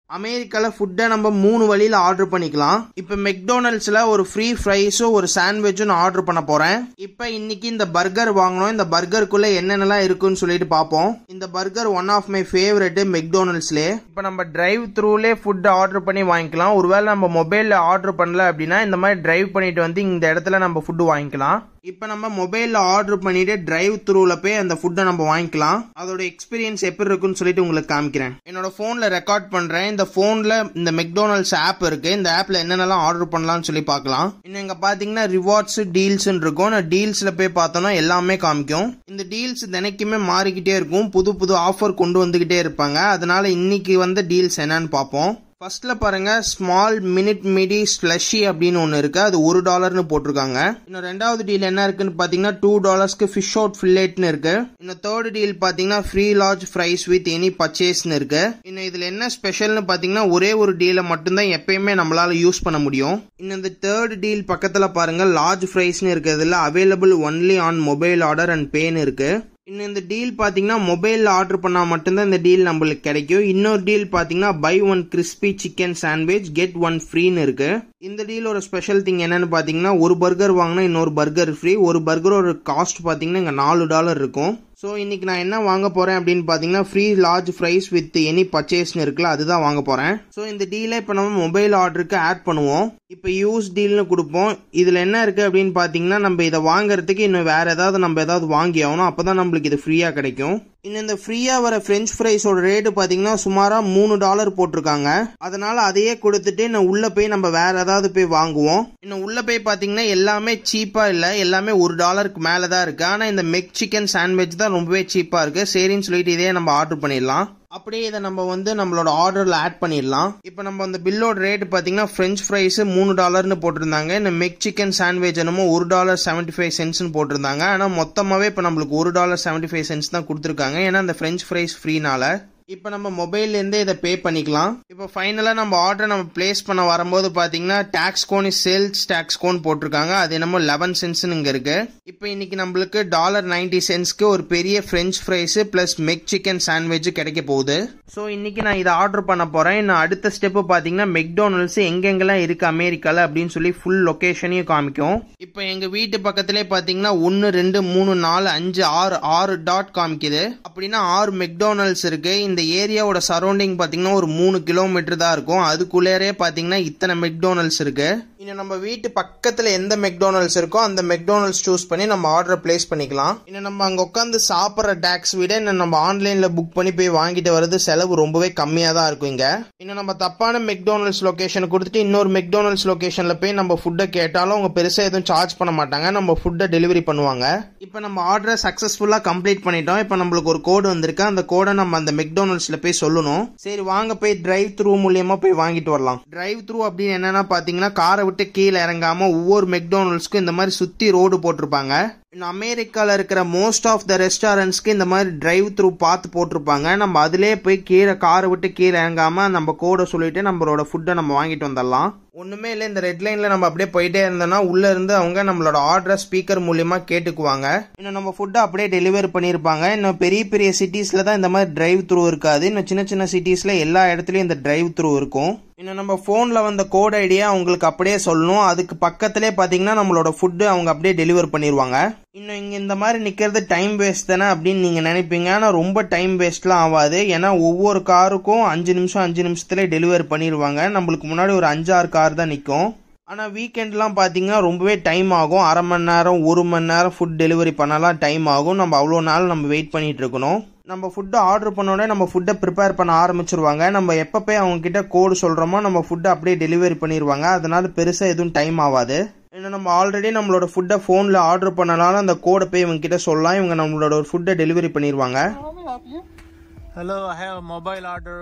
அமெரிக்கால ஃபுட்டை நம்ம மூணு வழியில ஆர்டர் பண்ணிக்கலாம் இப்ப மெக்டோனல்ட்ஸ்ல ஒரு ஃப்ரீ ஃப்ரைஸும் ஒரு சாண்ட்விச்சும் நான் ஆர்டர் பண்ண போறேன் இப்ப இன்னைக்கு இந்த பர்கர் வாங்கணும் இந்த பர்கருக்குள்ள என்னென்னலாம் இருக்குன்னு சொல்லிட்டு பார்ப்போம் இந்த burger one of my favourite மெக்டோனல்ட்ஸ்லே இப்ப நம்ம டிரைவ் த்ரூலே ஃபுட் ஆர்டர் பண்ணி வாங்கிக்கலாம் ஒருவேளை நம்ம மொபைல்ல ஆர்டர் பண்ணல அப்படின்னா இந்த மாதிரி டிரைவ் பண்ணிட்டு வந்து இந்த இடத்துல நம்ம ஃபுட்டு வாங்கிக்கலாம் இப்போ நம்ம மொபைலில் ஆர்டர் பண்ணிட்டு டிரைவ் த்ரூவில் போய் அந்த ஃபுட்டை நம்ம வாங்கிக்கலாம் அதோட எக்ஸ்பீரியன்ஸ் எப்படி இருக்குன்னு சொல்லிட்டு உங்களுக்கு காமிக்கிறேன் என்னோட ஃபோனில் ரெக்கார்ட் பண்ணுறேன் இந்த ஃபோனில் இந்த மெக்டோனல்ட்ஸ் ஆப் இருக்கு இந்த ஆப்பில் என்னென்னலாம் ஆர்டர் பண்ணலாம்னு சொல்லி பார்க்கலாம் இன்னும் இங்கே பார்த்தீங்கன்னா ரிவார்ட்ஸ் டீல்ஸ்னு இருக்கும் நான் டீல்ஸில் போய் பார்த்தோன்னா எல்லாமே காமிக்கும் இந்த டீல்ஸ் தினைக்குமே மாறிக்கிட்டே இருக்கும் புது புது ஆஃபர் கொண்டு வந்துக்கிட்டே இருப்பாங்க அதனால இன்னைக்கு வந்த டீல்ஸ் என்னன்னு பார்ப்போம் ஃபர்ஸ்ட்ல பாருங்க ஸ்மால் மினிட் மிடி ஸ்லஷி அப்படின்னு ஒன்று இருக்கு அது ஒரு டாலர்னு போட்டிருக்காங்க இன்னும் ரெண்டாவது டீல் என்ன இருக்குன்னு பார்த்தீங்கன்னா டூ டாலர்ஸ்க்கு ஃபிஷ் அவுட் ஃபில்லேட்னு இருக்கு இன்னும் தேர்ட் டீல் பார்த்தீங்கன்னா free large fries with any பர்ச்சேஸ்னு இருக்கு இன்னும் இதில் என்ன ஸ்பெஷல்னு பார்த்தீங்கன்னா ஒரே ஒரு டீலை மட்டும்தான் எப்பயுமே நம்மளால யூஸ் பண்ண முடியும் இன்னும் இந்த தேர்ட் டீல் பக்கத்தில் பாருங்க லார்ஜ் ஃப்ரைஸ்னு இருக்கிறதுல available only on mobile order and பேன்னு இருக்கு இன்னும் இந்த டீல் பார்த்தீங்கன்னா மொபைலில் ஆர்டர் பண்ணால் மட்டும்தான் இந்த டீல் நம்மளுக்கு கிடைக்கும் இன்னொரு டீல் பார்த்தீங்கன்னா buy one crispy chicken sandwich get one ஃப்ரீன்னு இருக்கு இந்த டீலோட ஸ்பெஷல் திங் என்னன்னு பார்த்தீங்கன்னா ஒரு பர்கர் வாங்கினா இன்னொரு பர்கர் ஃப்ரீ ஒரு பர்கரோட காஸ்ட் பார்த்தீங்கன்னா இங்கே நாலு டாலர் இருக்கும் ஸோ இன்னைக்கு நான் என்ன வாங்க போறேன் அப்படின்னு பார்த்தீங்கன்னா free large fries with any பர்ச்சேஸ்னு இருக்குல்ல அதுதான் வாங்க போறேன் ஸோ இந்த டீலை இப்போ நம்ம மொபைல் ஆர்டருக்கு ஆட் பண்ணுவோம் இப்போ யூஸ் டீல்னு கொடுப்போம் இதில் என்ன இருக்கு அப்படின்னு பார்த்தீங்கன்னா நம்ம இதை வாங்குறதுக்கு இன்னும் வேற ஏதாவது நம்ம ஏதாவது வாங்கி ஆகணும் அப்போ தான் நம்மளுக்கு இது ஃப்ரீயாக கிடைக்கும் இன்னும் இந்த ஃப்ரீயாக வர ஃப்ரெஞ்ச் ஃப்ரைஸோட ரேட்டு பார்த்தீங்கன்னா சுமாராக மூணு டாலர் போட்டிருக்காங்க அதனால அதையே கொடுத்துட்டு இன்னும் உள்ளே போய் நம்ம வேற ஏதாவது போய் வாங்குவோம் இன்னும் உள்ளே போய் பார்த்தீங்கன்னா எல்லாமே சீப்பாக இல்லை எல்லாமே ஒரு டாலருக்கு மேலே தான் இருக்கு ஆனால் இந்த மெக் சிக்கன் சாண்ட்விச் தான் ரொம்பவே சீப்பாக இருக்கு சரின்னு சொல்லிட்டு இதே நம்ம ஆர்டர் பண்ணிடலாம் அப்படியே இதை நம்ம வந்து நம்மளோட ஆர்டரில் ஆட் பண்ணிடலாம் இப்போ நம்ம அந்த பில்லோட ரேட் பார்த்தீங்கன்னா ஃப்ரெஞ்ச் ஃப்ரைஸ் மூணு டாலர்னு போட்டிருந்தாங்க இந்த மெக் சிக்கன் சாண்ட்விச் என்னமோ ஒரு டாலர் செவன்ட்டி ஃபைவ் சென்ட்ஸ்னு போட்டிருந்தாங்க ஆனால் மொத்தமாகவே இப்போ நம்மளுக்கு ஒரு டாலர் செவன்ட்டி ஃபைவ் சென்ட்ஸ் தான் கொடுத்துருக்காங்க ஏன்னா அந்த ஃப்ரெஞ்ச் ஃப்ரைஸ் ஃப்ரீனால இப்போ நம்ம மொபைல்லேருந்தே இதை பே பண்ணிக்கலாம் இப்போ ஃபைனலாக நம்ம ஆர்டர் நம்ம பிளேஸ் பண்ண வரும்போது பார்த்தீங்கன்னா tax gone sales tax gone போட்டிருக்காங்க அது என்னமோ லெவன் சென்ட்ஸ்னு இங்கே இருக்கு இப்போ இன்னைக்கு நம்மளுக்கு டாலர் நைன்டி சென்ட்ஸ்க்கு ஒரு பெரிய French fries plus McChicken sandwich கிடைக்க போகுது ஸோ இன்னைக்கு நான் இதை ஆர்டர் பண்ண போகிறேன் இன்னும் அடுத்த ஸ்டெப்பு பார்த்தீங்கன்னா மெக்டோனல்ஸ் எங்கெங்கெல்லாம் இருக்கு அமெரிக்காவில் அப்படின்னு சொல்லி ஃபுல் லொக்கேஷனையும் காமிக்கும் இப்போ எங்கள் வீட்டு பக்கத்துலேயே பார்த்தீங்கன்னா ஒன்று ரெண்டு மூணு நாலு அஞ்சு ஆறு ஆறு டாட் காமிக்குது அப்படின்னா ஆறு மெக்டோனல்ஸ் இருக்கு இந்த ஏரியாவோட சரௌண்டிங் பார்த்தீங்கன்னா ஒரு மூணு கிலோமீட்டர் தான் இருக்கும் அதுக்குள்ளேயே பார்த்தீங்கன்னா இத்தனை மெக்டோனல்ஸ் இருக்கு இன்னும் நம்ம வீட்டு பக்கத்தில் எந்த மெக்டோனல்ஸ் இருக்கோ அந்த மெக்டோனல்ஸ் சூஸ் பண்ணி நம்ம ஆர்டரை பிளேஸ் பண்ணிக்கலாம் இன்னும் நம்ம அங்கே உட்காந்து சாப்பிட்ற டேக்ஸ் விட இன்னும் நம்ம ஆன்லைனில் புக் பண்ணி போய் வாங்கிட்டு வர்றது செலவு ரொம்பவே கம்மியாக தான் இருக்கும் இங்கே இன்னும் நம்ம தப்பான மெக்டோனல்ஸ் லொக்கேஷன் கொடுத்துட்டு இன்னொரு மெக்டோனல்ஸ் லொக்கேஷனில் போய் நம்ம ஃபுட்டை கேட்டாலும் அவங்க பெருசாக எதுவும் சார்ஜ் பண்ண மாட்டாங்க நம்ம ஃபுட்டை டெலிவரி பண்ணுவாங்க இப்போ நம்ம ஆர்டரை சக்ஸஸ்ஃபுல்லாக கம்ப்ளீட் பண்ணிட்டோம் இப்போ நம்மளுக்கு ஒரு கோடு வந்திருக்கு அந்த கோடை நம்ம அந்த மெக்டோனல்ஸ்ல போய் சொல்லணும் சரி வாங்க போய் டிரைவ் த்ரூ மூலியமா போய் வாங்கிட்டு வரலாம் டிரைவ் த்ரூ அப்படின்னு என்னன்னா பாத்தீங்கன்னா காரை விட்டு கீழே இறங்காம ஒவ்வொரு மெக்டோனல்ஸ்க்கும் இந்த மாதிரி சுத்தி ரோடு போட்டிருப்பாங்க இன்னும் அமெரிக்காவில் இருக்கிற மோஸ்ட் ஆஃப் த ரெஸ்டாரண்ட்ஸ்க்கு இந்த மாதிரி டிரைவ் த்ரூ பார்த்து போட்டிருப்பாங்க நம்ம அதிலே போய் கீழே காரை விட்டு கீழே இறங்காம நம்ம கோடை சொல்லிட்டு நம்மளோட ஃபுட்டை நம்ம வாங்கிட்டு வந்துடலாம் ஒண்ணுமே இல்லை இந்த ரெட் லைன்ல நம்ம அப்படியே போயிட்டே இருந்தோம்னா உள்ள இருந்து அவங்க நம்மளோட ஆர்டரை ஸ்பீக்கர் மூலியமா கேட்டுக்குவாங்க இன்னும் நம்ம ஃபுட்டை அப்படியே டெலிவரி பண்ணியிருப்பாங்க இன்னும் பெரிய பெரிய சிட்டிஸ்ல தான் இந்த மாதிரி டிரைவ் த்ரூ இருக்காது இன்னும் சின்ன சின்ன சிட்டிஸ்ல எல்லா இடத்துலயும் இந்த டிரைவ் த்ரூ இருக்கும் இன்னும் நம்ம ஃபோனில் வந்த கோட் ஐடியா அவங்களுக்கு அப்படியே சொல்லணும் அதுக்கு பக்கத்திலே பார்த்தீங்கன்னா நம்மளோட ஃபுட்டு அவங்க அப்படியே டெலிவர் பண்ணிடுவாங்க இன்னும் இங்கே இந்த மாதிரி நிற்கிறது டைம் வேஸ்ட் தானே அப்படின்னு நீங்கள் நினைப்பீங்க ஆனால் ரொம்ப டைம் வேஸ்ட்லாம் ஆகாது ஏன்னா ஒவ்வொரு காருக்கும் அஞ்சு நிமிஷம் அஞ்சு நிமிஷத்துல டெலிவரி பண்ணிடுவாங்க நம்மளுக்கு முன்னாடி ஒரு அஞ்சாறு கார் தான் நிற்கும் ஆனால் வீக்கெண்ட்லாம் பார்த்தீங்கன்னா ரொம்பவே டைம் ஆகும் அரை மணி நேரம் ஒரு மணி நேரம் ஃபுட் டெலிவரி பண்ணலாம் டைம் ஆகும் நம்ம அவ்வளோ நாள் நம்ம வெயிட் பண்ணிட்டு இருக்கணும் நம்ம ஃபுட்டை ஆர்டர் பண்ணோடனே நம்ம ஃபுட்டை ப்ரிப்பேர் பண்ண ஆரம்பிச்சிருவாங்க நம்ம எப்போ போய் அவங்க கிட்ட கோடு சொல்கிறோமோ நம்ம ஃபுட்டை அப்படியே டெலிவரி பண்ணிடுவாங்க அதனால பெருசாக எதுவும் டைம் ஆகாது இன்னும் நம்ம ஆல்ரெடி நம்மளோட ஃபுட்டை ஃபோனில் ஆர்டர் பண்ணனால அந்த கோடை போய் இவங்க கிட்ட சொல்லலாம் இவங்க நம்மளோட ஒரு ஃபுட்டை டெலிவரி பண்ணிடுவாங்க How may I help you? Hello, I have a mobile order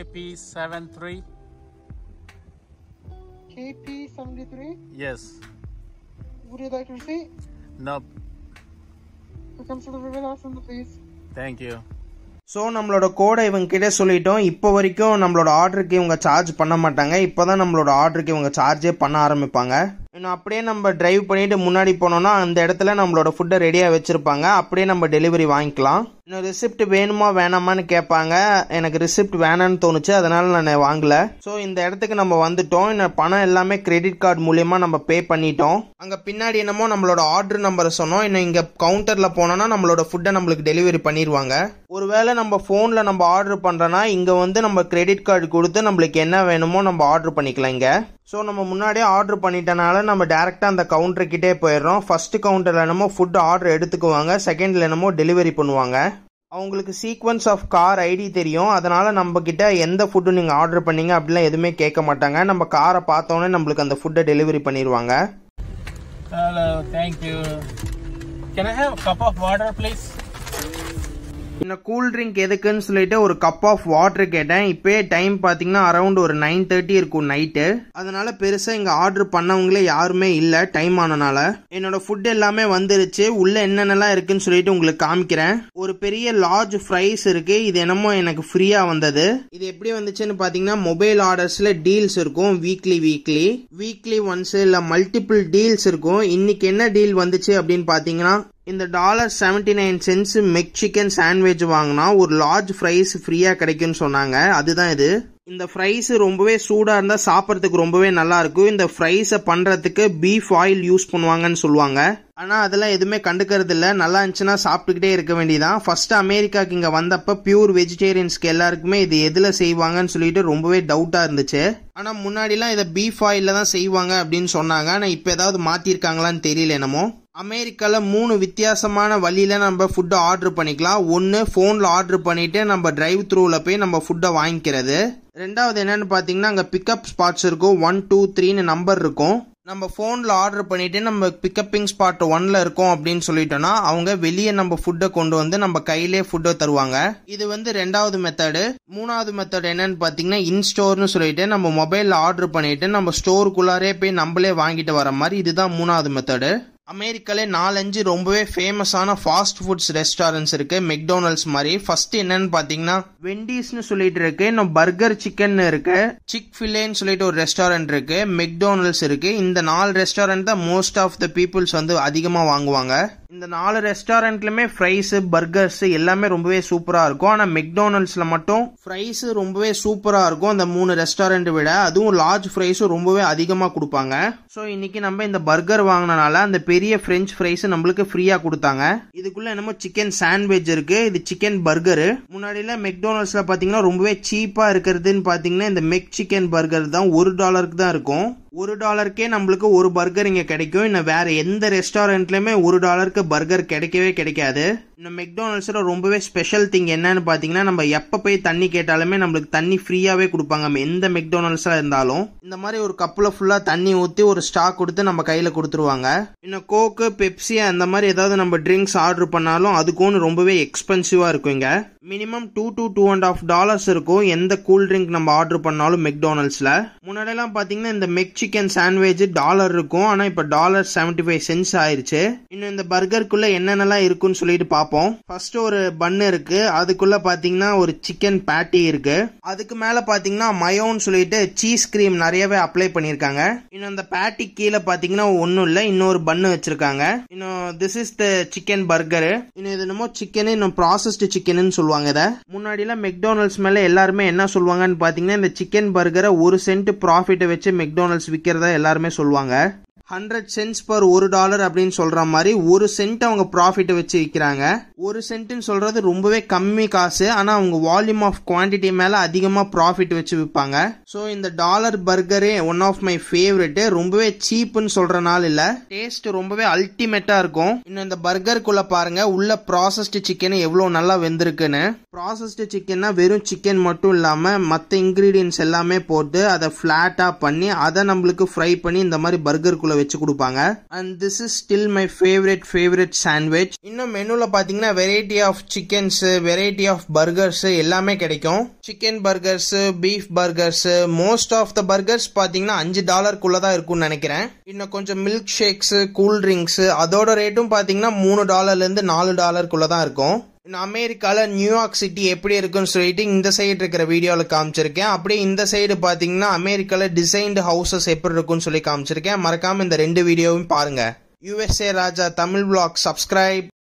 KP73. KP73. Yes. Would you like to receipt? Nope. Here comes the delivery license, please. Thank you. So நம்மளோட கோடை இவங்க கிட்ட சொல்லிட்டோம் இப்போ வரைக்கும் நம்மளோட ஆர்டருக்கு இவங்க சார்ஜ் பண்ண மாட்டாங்க இப்போ தான் நம்மளோட ஆர்டருக்கு இவங்க சார்ஜே பண்ண ஆரம்பிப்பாங்க இன்னும் அப்படியே நம்ம டிரைவ் பண்ணிட்டு முன்னாடி போனோம்னா அந்த இடத்துல நம்மளோட ஃபுட்டை ரெடியாக வச்சிருப்பாங்க அப்படியே நம்ம டெலிவரி வாங்கிக்கலாம் இன்னும் ரிசிப்ட் வேணுமா வேணாமான்னு கேட்பாங்க எனக்கு ரிசிப்ட் வேணான்னு தோணுச்சு அதனால நான் வாங்கல ஸோ இந்த இடத்துக்கு நம்ம வந்துட்டோம் இன்னும் பணம் எல்லாமே கிரெடிட் கார்டு மூலியமா நம்ம பே பண்ணிட்டோம் அங்கே பின்னாடி என்னமோ நம்மளோட ஆர்டர் நம்பரை சொன்னோம் இன்னும் இங்கே கவுண்டரில் போனோம்னா நம்மளோட ஃபுட்டை நம்மளுக்கு டெலிவரி பண்ணிடுவாங்க ஒருவேளை நம்ம ஃபோனில் நம்ம ஆர்டர் பண்ணுறோன்னா இங்கே வந்து நம்ம கிரெடிட் கார்டு கொடுத்து நம்மளுக்கு என்ன வேணுமோ நம்ம ஆர்டர் பண்ணிக்கலாம் இங்கே ஸோ நம்ம முன்னாடியே ஆர்டர் பண்ணிட்டனால நம்ம டேரெக்டாக அந்த கவுண்டர்கிட்டே போயிடுறோம் ஃபர்ஸ்ட் கவுண்டரில் என்னமோ ஃபுட் ஆர்டர் எடுத்துக்குவாங்க செகண்டில் என்னமோ டெலிவரி பண்ணுவாங்க அவங்களுக்கு சீக்வன்ஸ் ஆஃப் கார் ஐடி தெரியும் அதனால நம்ம கிட்ட எந்த ஃபுட்டு நீங்கள் ஆர்டர் பண்ணீங்க அப்படிலாம் எதுவுமே கேட்க மாட்டாங்க நம்ம காரை பார்த்தோன்னே நம்மளுக்கு அந்த ஃபுட்டை டெலிவரி பண்ணிடுவாங்க Hello, thank you. Can I have a cup of water, please? இந்த கூல் ட்ரிங்க் எதுக்குன்னு சொல்லிட்டு ஒரு கப் ஆஃப் வாட்டர் கேட்டேன் இப்போயே டைம் பார்த்தீங்கன்னா அரௌண்ட் ஒரு நைன் தேர்ட்டி இருக்கும் நைட்டு அதனால பெருசாக இங்கே ஆர்டர் பண்ணவங்களே யாருமே இல்லை டைம் ஆனனால என்னோட ஃபுட் எல்லாமே வந்துருச்சு உள்ள என்னென்னலாம் இருக்குன்னு சொல்லிட்டு உங்களுக்கு காமிக்கிறேன் ஒரு பெரிய லார்ஜ் ஃப்ரைஸ் இருக்கு இது என்னமோ எனக்கு ஃப்ரீயா வந்தது இது எப்படி வந்துச்சுன்னு பார்த்தீங்கன்னா மொபைல் ஆர்டர்ஸ்ல டீல்ஸ் இருக்கும் வீக்லி வீக்லி வீக்லி ஒன்ஸ் இல்லை மல்டிபிள் டீல்ஸ் இருக்கும் இன்னைக்கு என்ன டீல் வந்துச்சு அப்படின்னு பார்த்தீங்கன்னா இந்த dollar seventy nine cents McChicken sandwich வாங்கினா ஒரு லார்ஜ் ஃப்ரைஸ் ஃப்ரீயாக கிடைக்கும்னு சொன்னாங்க அதுதான் இது இந்த ஃப்ரைஸ் ரொம்பவே சூடாக இருந்தால் சாப்பிட்றதுக்கு ரொம்பவே நல்லா இருக்கும் இந்த ஃப்ரைஸை பண்ணுறதுக்கு பீஃப் ஆயில் யூஸ் பண்ணுவாங்கன்னு சொல்லுவாங்க ஆனால் அதெல்லாம் எதுவுமே கண்டுக்கிறது இல்லை நல்லா இருந்துச்சுன்னா சாப்பிட்டுக்கிட்டே இருக்க வேண்டியதான் ஃபர்ஸ்ட் அமெரிக்காக்கு இங்கே வந்தப்ப பியூர் வெஜிடேரியன்ஸ்க்கு எல்லாருக்குமே இது எதில் செய்வாங்கன்னு சொல்லிட்டு ரொம்பவே டவுட்டாக இருந்துச்சு ஆனால் முன்னாடிலாம் இதை பீஃப் ஆயிலில் தான் செய்வாங்க அப்படின்னு சொன்னாங்க ஆனால் இப்போ ஏதாவது மாற்றிருக்காங்களான்னு தெரியல என்னமோ அமெரிக்காவில் மூணு வித்தியாசமான வழியில் நம்ம ஃபுட்டை ஆர்டர் பண்ணிக்கலாம் ஒன்று ஃபோனில் ஆர்டர் பண்ணிவிட்டு நம்ம டிரைவ் த்ரூவில் போய் நம்ம ஃபுட்டை வாங்கிக்கிறது ரெண்டாவது என்னன்னு பார்த்தீங்கன்னா அங்கே பிக்கப் ஸ்பாட்ஸ் இருக்கும் ஒன் டூ த்ரீன்னு நம்பர் இருக்கும் நம்ம ஃபோனில் ஆர்டர் பண்ணிட்டு நம்ம பிக்கப்பிங் ஸ்பாட் ஒன்ல இருக்கோம் அப்படின்னு சொல்லிட்டோம்னா அவங்க வெளியே நம்ம ஃபுட்டை கொண்டு வந்து நம்ம கையிலே ஃபுட்டை தருவாங்க இது வந்து ரெண்டாவது மெத்தடு மூணாவது மெத்தட் என்னன்னு பார்த்தீங்கன்னா இன்ஸ்டோர்னு சொல்லிட்டு நம்ம மொபைலில் ஆர்டர் பண்ணிட்டு நம்ம ஸ்டோருக்குள்ளாரே போய் நம்மளே வாங்கிட்டு வர மாதிரி இதுதான் மூணாவது மெத்தடு அமெரிக்காலே நாலஞ்சு ரொம்பவே ஃபேமஸான ஃபாஸ்ட் ஃபுட்ஸ் ரெஸ்டாரண்ட்ஸ் இருக்கு மெக்டோனல்ட்ஸ் மாதிரி ஃபர்ஸ்ட் என்னன்னு பாத்தீங்கன்னா வெண்டீஸ்னு சொல்லிட்டு இருக்கு இன்னும் பர்கர் சிக்கன் இருக்கு சிக் ஃபில்லேன்னு சொல்லிட்டு ஒரு ரெஸ்டாரண்ட் இருக்கு மெக்டோனல்ட்ஸ் இருக்கு இந்த நாலு ரெஸ்டாரண்ட் தான் மோஸ்ட் ஆஃப் த பீப்புள்ஸ் வந்து அதிகமா வாங்குவாங்க இந்த நாலு ரெஸ்டாரண்ட்லுமே ஃப்ரைஸ் பர்கர்ஸ் எல்லாமே ரொம்பவே சூப்பரா இருக்கும் ஆனா மெக்டோனல்ட்ஸ்ல மட்டும் ஃப்ரைஸ் ரொம்பவே சூப்பரா இருக்கும் அந்த மூணு ரெஸ்டாரண்ட் விட அதுவும் லார்ஜ் ஃப்ரைஸும் ரொம்பவே அதிகமா கொடுப்பாங்க ஸோ இன்னைக்கு நம்ம இந்த பர்கர் வாங்கினனால அந்த பெரிய ஃப்ரெஞ்ச் ஃப்ரைஸ் நம்மளுக்கு ஃப்ரீயா கொடுத்தாங்க இதுக்குள்ள என்னமோ சிக்கன் சாண்ட்விச் இருக்கு இது சிக்கன் பர்கரு முன்னாடிலாம் மெக்டோனல்ட்ஸ்ல பாத்தீங்கன்னா ரொம்பவே சீப்பா இருக்கிறதுன்னு பாத்தீங்கன்னா இந்த மெக் சிக்கன் பர்கர் தான் ஒரு டாலருக்கு தான் இருக்கும் ஒரு டாலருக்கே நம்மளுக்கு ஒரு பர்கர் இங்க கிடைக்கும் இன்னும் வேற எந்த ரெஸ்டாரண்ட்லயுமே ஒரு டாலருக்கு பர்கர் கிடைக்கவே கிடைக்காது இந்த மெக்டானல்ட்ஸ்ல ரொம்பவே ஸ்பெஷல் திங் என்னன்னு பாத்தீங்கன்னா நம்ம எப்ப போய் தண்ணி கேட்டாலுமே நம்மளுக்கு தண்ணி ஃப்ரீயாவே கொடுப்பாங்க எந்த மெக்டானல்ட்ஸ்ல இருந்தாலும் இந்த மாதிரி ஒரு கப்புல ஃபுல்லா தண்ணி ஊத்தி ஒரு ஸ்டாக் கொடுத்து நம்ம கையில கொடுத்துருவாங்க இன்னும் கோக்கு பெப்சி அந்த மாதிரி ஏதாவது நம்ம ட்ரிங்க்ஸ் ஆர்டர் பண்ணாலும் அதுக்கும் ரொம்பவே எக்ஸ்பென்சிவா இருக்கும் இங்க minimum two to two and half dollars இருக்கும் எந்த கூல் ட்ரிங்க் நம்ம ஆர்டர் பண்ணாலும் மெக்டானல்ட்ஸ்ல முன்னாடியெல்லாம் பாத்தீங்கன்னா இந்த மெக் சிக்கன் சாண்ட்விச் டாலர் இருக்கும் ஆனா இப்ப டாலர் செவன்டி ஃபைவ் சென்ஸ் ஆயிருச்சு இன்னும் இந்த பர்கருக்குள்ள என்னென்னலாம் இருக்குன்னு சொல்லிட்டு பார்ப்போம் ஃபர்ஸ்ட் ஒரு பன் இருக்கு அதுக்குள்ள பாத்தீங்கன்னா ஒரு சிக்கன் பேட்டி இருக்கு அதுக்கு மேல பாத்தீங்கன்னா மயோன்னு சொல்லிட்டு சீஸ் கிரீம் நிறையவே அப்ளை பண்ணிருக்காங்க இன்னும் அந்த பேட்டி கீழே பாத்தீங்கன்னா ஒன்னும் இல்ல இன்னொரு பன்னு வச்சிருக்காங்க இன்னும் this is the chicken burger இன்னும் இது என்னமோ சிக்கன் இன்னும் ப்ராசஸ்டு சிக்கன் சொல்லுவாங்க இதை முன்னாடி எல்லாம் மெக்டானல்ட்ஸ் மேல எல்லாருமே என்ன சொல்லுவாங்கன்னு பாத்தீங்கன்னா இந்த சிக்கன் பர்கரை ஒரு சென்ட் ப்ராஃபிட்டை வச்சு மெக்டானல்ட்ஸ் விற்கிறதா எல்லாருமே சொல்லுவாங்க ஹண்ட்ரட் சென்ட்ஸ் பர் ஒரு டாலர் அப்படின்னு சொல்ற மாதிரி ஒரு சென்ட் அவங்க ப்ராஃபிட் வச்சு விற்கிறாங்க ஒரு சென்ட்னு சொல்றது ரொம்பவே கம்மி காசு ஆனா அவங்க வால்யூம் ஆஃப் குவான்டிட்டி மேல அதிகமா ப்ராஃபிட் வச்சு விற்பாங்க ஸோ இந்த டாலர் பர்கரே ஒன் ஆஃப் மை ஃபேவரெட் ரொம்பவே சீப்னு சொல்றனால இல்ல டேஸ்ட் ரொம்பவே அல்டிமேட்டா இருக்கும் இன்னும் இந்த பர்கருக்குள்ள பாருங்க உள்ள ப்ராசஸ்டு சிக்கன் எவ்வளவு நல்லா வெந்திருக்குன்னு ப்ராசஸ்டு சிக்கன்னா வெறும் சிக்கன் மட்டும் இல்லாம மற்ற இன்கிரீடியன்ஸ் எல்லாமே போட்டு அதை ஃபிளாட்டா பண்ணி அதை நம்மளுக்கு ஃப்ரை பண்ணி இந்த மாதிரி பர்கருக்குள்ள வச்சு கொடுப்பாங்க and this is still my favourite favourite sandwich இன்னும் மெனுல பாத்தீங்கன்னா variety of chickens variety of burgers எல்லாமே கிடைக்கும் chicken burgers beef burgers most of the burgers பாத்தீங்கன்னா அஞ்சு டாலருக்குள்ள தான் இருக்கும்னு நினைக்கிறேன் இன்னும் கொஞ்சம் மில்க் ஷேக்ஸ் கூல் ட்ரிங்க்ஸ் அதோட ரேட்டும் பாத்தீங்கன்னா மூணு டாலர்ல இருந்து நாலு டாலருக்குள்ள தான் இருக்கும் நான் அமெரிக்காவில் நியூயார்க் சிட்டி எப்படி இருக்குன்னு சொல்லிட்டு இந்த சைடு இருக்கிற வீடியோவில் காமிச்சிருக்கேன் அப்படியே இந்த சைடு பார்த்தீங்கன்னா அமெரிக்காவில் டிசைன்டு ஹவுசஸ் எப்படி இருக்குன்னு சொல்லி காமிச்சிருக்கேன் மறக்காம இந்த ரெண்டு வீடியோவும் பாருங்க USA Raja Tamil blog subscribe